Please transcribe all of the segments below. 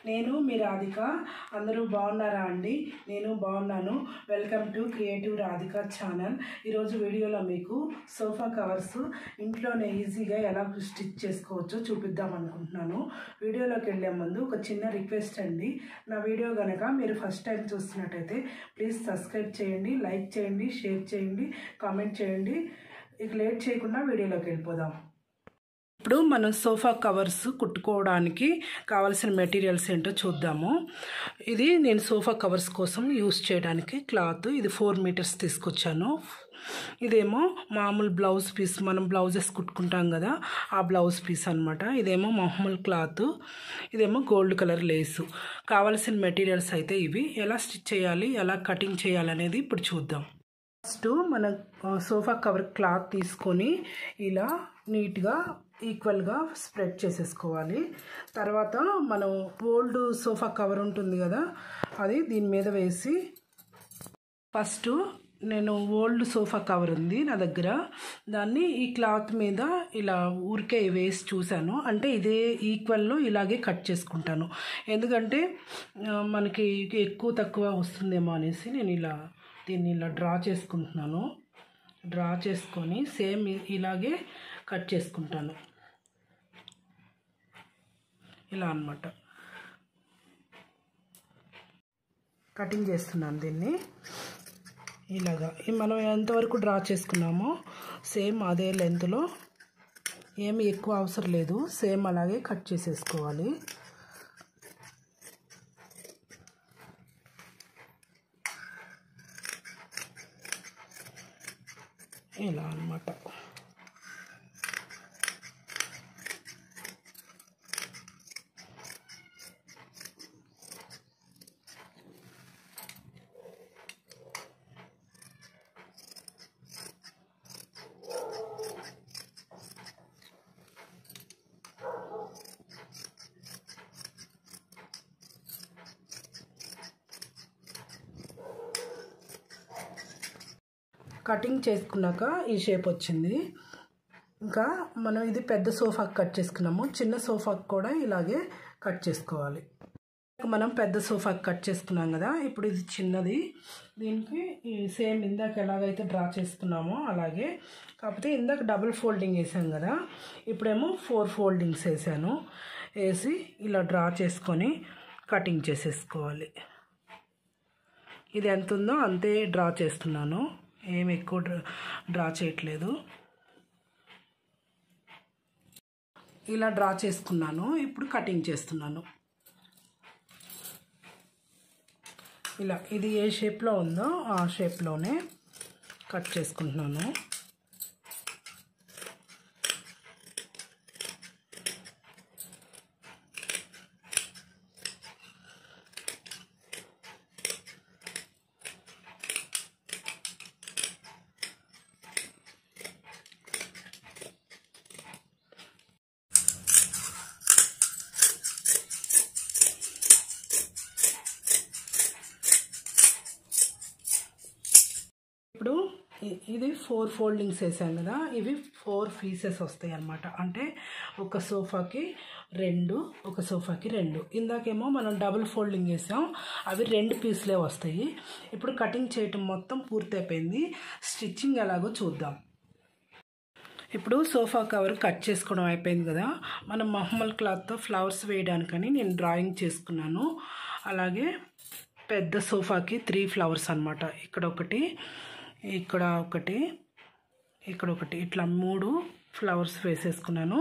నేను మీ రాధిక అందరూ బాగున్నారా అండి నేను బాగున్నాను welcome to creative Radhika channel ఈరోజు వీడియోలో మీకు సోఫా కవర్స్ ఇంట్లోనే ఈజీగా ఎలా స్టిచ్ చేసుకోవచ్చో చూపిద్దాం అనుకుంటున్నాను వీడియోలోకి వెళ్ళే ముందు ఒక చిన్న రిక్వెస్ట్ అండి నా వీడియో కనుక మీరు ఫస్ట్ టైం చూస్తున్నట్టయితే ప్లీజ్ సబ్స్క్రైబ్ చేయండి లైక్ చేయండి షేర్ చేయండి కామెంట్ చేయండి ఇక లేట్ చేయకుండా వీడియోలోకి వెళ్ళిపోదాం ఇప్పుడు మనం సోఫా కవర్స్ కుట్టుకోవడానికి కావాల్సిన మెటీరియల్స్ ఏంటో చూద్దాము ఇది నేను సోఫా కవర్స్ కోసం యూస్ చేయడానికి క్లాత్ ఇది ఫోర్ మీటర్స్ తీసుకొచ్చాను ఇదేమో మామూలు బ్లౌజ్ పీస్ మనం బ్లౌజెస్ కుట్టుకుంటాం కదా ఆ బ్లౌజ్ పీస్ అనమాట ఇదేమో మామూలు క్లాత్ ఇదేమో గోల్డ్ కలర్ లేసు కావాల్సిన మెటీరియల్స్ అయితే ఇవి ఎలా స్టిచ్ చేయాలి ఎలా కటింగ్ చేయాలనేది ఇప్పుడు చూద్దాం ఫస్ట్ మన సోఫా కవర్ క్లాత్ తీసుకొని ఇలా నీట్గా ఈక్వల్గా స్ప్రెడ్ చేసేసుకోవాలి తర్వాత మనం ఓల్డ్ సోఫా కవర్ ఉంటుంది కదా అది దీని మీద వేసి ఫస్ట్ నేను ఓల్డ్ సోఫా కవర్ ఉంది నా దగ్గర దాన్ని ఈ క్లాత్ మీద ఇలా ఊరికే వేసి చూశాను అంటే ఇదే ఈక్వల్లో ఇలాగే కట్ చేసుకుంటాను ఎందుకంటే మనకి ఎక్కువ తక్కువ వస్తుందేమో అనేసి నేను ఇలా దీన్ని ఇలా డ్రా చేసుకుంటున్నాను డ్రా చేసుకొని సేమ్ ఇలాగే కట్ చేసుకుంటాను ఇలా అనమాట కటింగ్ చేస్తున్నాను దీన్ని ఇలాగా మనం ఎంతవరకు డ్రా చేసుకున్నామో సేమ్ అదే లెంత్లో ఏమి ఎక్కువ అవసరం లేదు సేమ్ అలాగే కట్ చేసేసుకోవాలి ఇలా అనమాట కటింగ్ చేసుకున్నాక ఈ షేప్ వచ్చింది ఇంకా మనం ఇది పెద్ద సోఫాకి కట్ చేసుకున్నాము చిన్న సోఫాకి కూడా ఇలాగే కట్ చేసుకోవాలి మనం పెద్ద సోఫాకి కట్ చేసుకున్నాం కదా ఇప్పుడు ఇది చిన్నది దీనికి సేమ్ ఇందాక ఎలాగైతే డ్రా చేసుకున్నామో అలాగే కాకపోతే ఇందాక డబుల్ ఫోల్డింగ్ వేసాం కదా ఇప్పుడేమో ఫోర్ ఫోల్డింగ్స్ వేసాను వేసి ఇలా డ్రా చేసుకొని కటింగ్ చేసేసుకోవాలి ఇది ఎంత ఉందో అంతే డ్రా చేస్తున్నాను ఏం ఎక్కువ డ్రా చేయట్లేదు ఇలా డ్రా చేసుకున్నాను ఇప్పుడు కటింగ్ చేస్తున్నాను ఇలా ఇది ఏ షేప్లో ఉందో ఆ షేప్లోనే కట్ చేసుకుంటున్నాను ఇప్పుడు ఇది ఫోర్ ఫోల్డింగ్స్ వేసాం కదా ఇవి ఫోర్ పీసెస్ వస్తాయి అన్నమాట అంటే ఒక సోఫాకి రెండు ఒక సోఫాకి రెండు ఇందాకేమో మనం డబుల్ ఫోల్డింగ్ వేసాం అవి రెండు పీసులే వస్తాయి ఇప్పుడు కటింగ్ చేయటం మొత్తం పూర్తయిపోయింది స్టిచ్చింగ్ ఎలాగో చూద్దాం ఇప్పుడు సోఫా కవర్ కట్ చేసుకోవడం అయిపోయింది కదా మనం మహమ్మల్ క్లాత్తో ఫ్లవర్స్ వేయడానికని నేను డ్రాయింగ్ చేసుకున్నాను అలాగే పెద్ద సోఫాకి త్రీ ఫ్లవర్స్ అనమాట ఇక్కడ ఒకటి ఇక్కడ ఒకటి ఇక్కడ ఒకటి ఇట్లా మూడు ఫ్లవర్స్ వేసేసుకున్నాను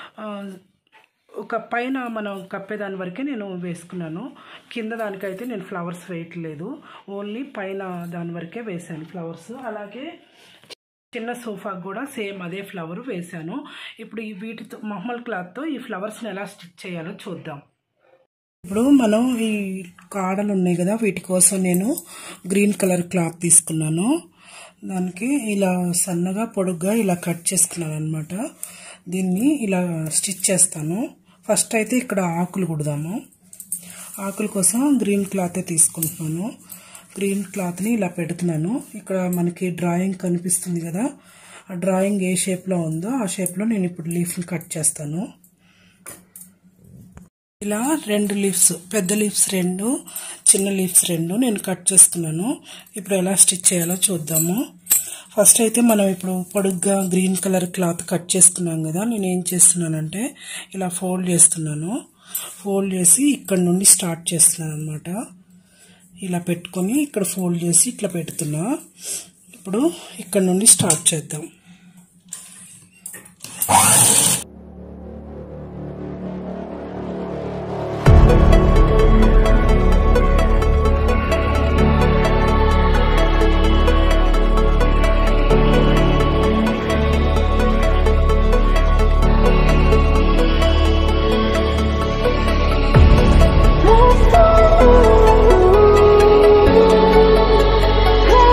ఒక పైన మనం కప్పేదాని వరకే నేను వేసుకున్నాను కింద దానికైతే నేను ఫ్లవర్స్ వేయట్లేదు ఓన్లీ పైన దాని వరకే వేసాను ఫ్లవర్స్ అలాగే చిన్న సోఫాకి కూడా సేమ్ అదే ఫ్లవర్ వేసాను ఇప్పుడు ఈ వీటితో మహమ్మల్ క్లాత్తో ఈ ఫ్లవర్స్ని ఎలా స్టిచ్ చేయాలో చూద్దాం ఇప్పుడు మనం ఈ కాడలు ఉన్నాయి కదా వీటి కోసం నేను గ్రీన్ కలర్ క్లాత్ తీసుకున్నాను దానికి ఇలా సన్నగా పొడుగ్గా ఇలా కట్ చేసుకున్నాను అనమాట దీన్ని ఇలా స్టిచ్ చేస్తాను ఫస్ట్ అయితే ఇక్కడ ఆకులు కుడదాము ఆకుల కోసం గ్రీన్ క్లాతే తీసుకుంటున్నాను గ్రీన్ క్లాత్ని ఇలా పెడుతున్నాను ఇక్కడ మనకి డ్రాయింగ్ కనిపిస్తుంది కదా ఆ డ్రాయింగ్ ఏ షేప్లో ఉందో ఆ షేప్లో నేను ఇప్పుడు లీఫ్ని కట్ చేస్తాను ఇలా రెండు లీవ్స్ పెద్ద లీవ్స్ రెండు చిన్న లీవ్స్ రెండు నేను కట్ చేసుకున్నాను ఇప్పుడు ఎలా స్టిచ్ చేయాలో చూద్దాము ఫస్ట్ అయితే మనం ఇప్పుడు పొడుగ్గా గ్రీన్ కలర్ క్లాత్ కట్ చేసుకున్నాం కదా నేను ఏం చేస్తున్నానంటే ఇలా ఫోల్డ్ చేస్తున్నాను ఫోల్డ్ చేసి ఇక్కడ నుండి స్టార్ట్ చేస్తున్నాను అనమాట ఇలా పెట్టుకొని ఇక్కడ ఫోల్డ్ చేసి ఇట్లా పెడుతున్నా ఇప్పుడు ఇక్కడ నుండి స్టార్ట్ చేద్దాం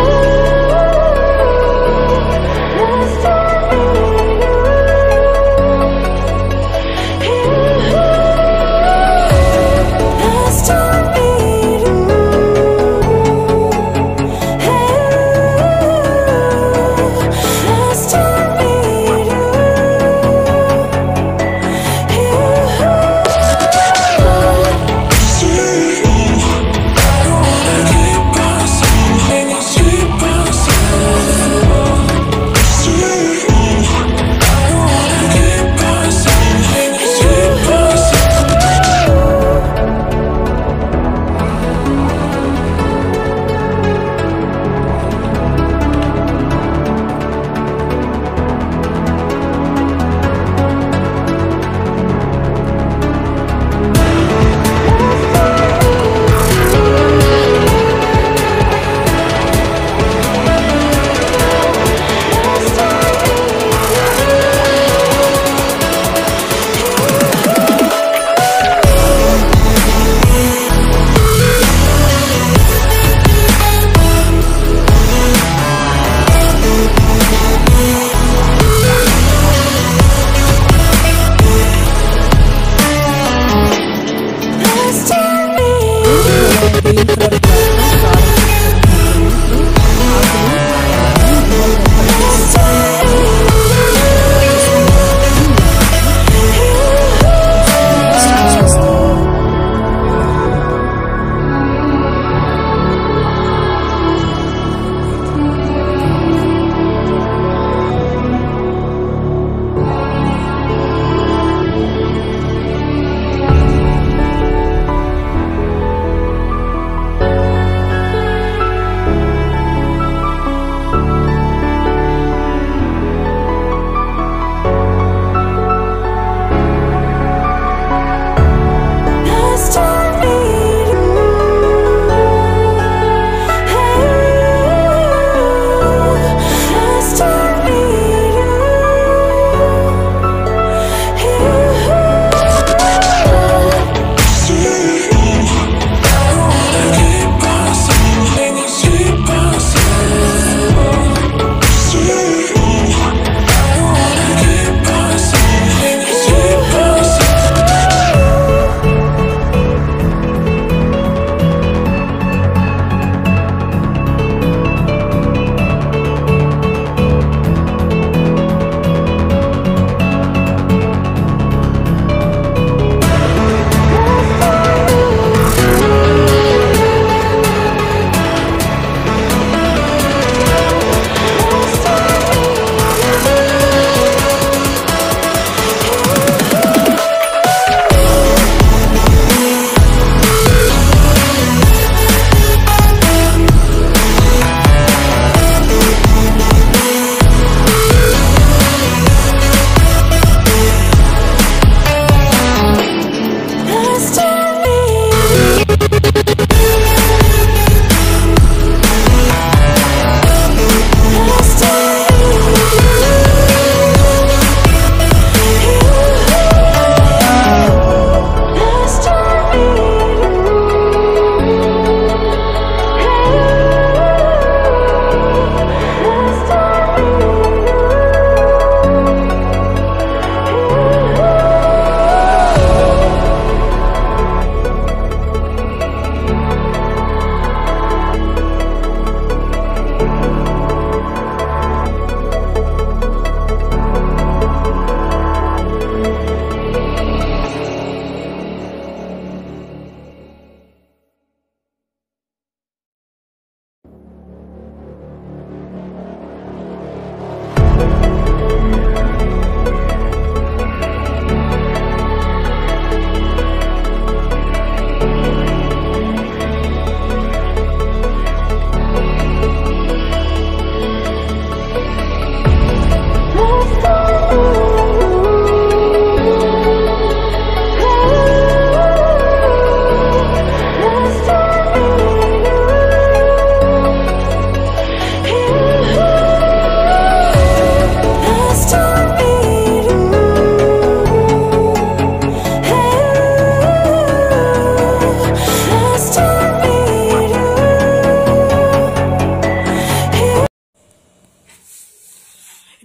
Let's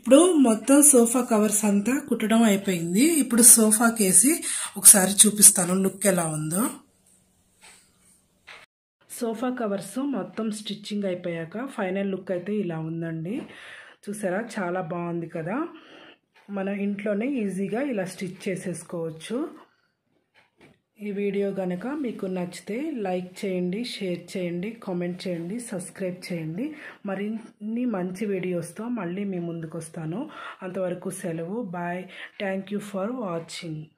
ఇప్పుడు మొత్తం సోఫా కవర్స్ అంతా కుట్టడం అయిపోయింది ఇప్పుడు సోఫా కేసి ఒకసారి చూపిస్తాను లుక్ ఎలా ఉందో సోఫా కవర్స్ మొత్తం స్టిచ్చింగ్ అయిపోయాక ఫైనల్ లుక్ అయితే ఇలా ఉందండి చూసారా చాలా బాగుంది కదా మన ఇంట్లోనే ఈజీగా ఇలా స్టిచ్ చేసేసుకోవచ్చు ఈ వీడియో కనుక మీకు నచ్చితే లైక్ చేయండి షేర్ చేయండి కామెంట్ చేయండి సబ్స్క్రైబ్ చేయండి మరిన్ని మంచి వీడియోస్తో మళ్ళీ మీ ముందుకు వస్తాను అంతవరకు సెలవు bye thank you for watching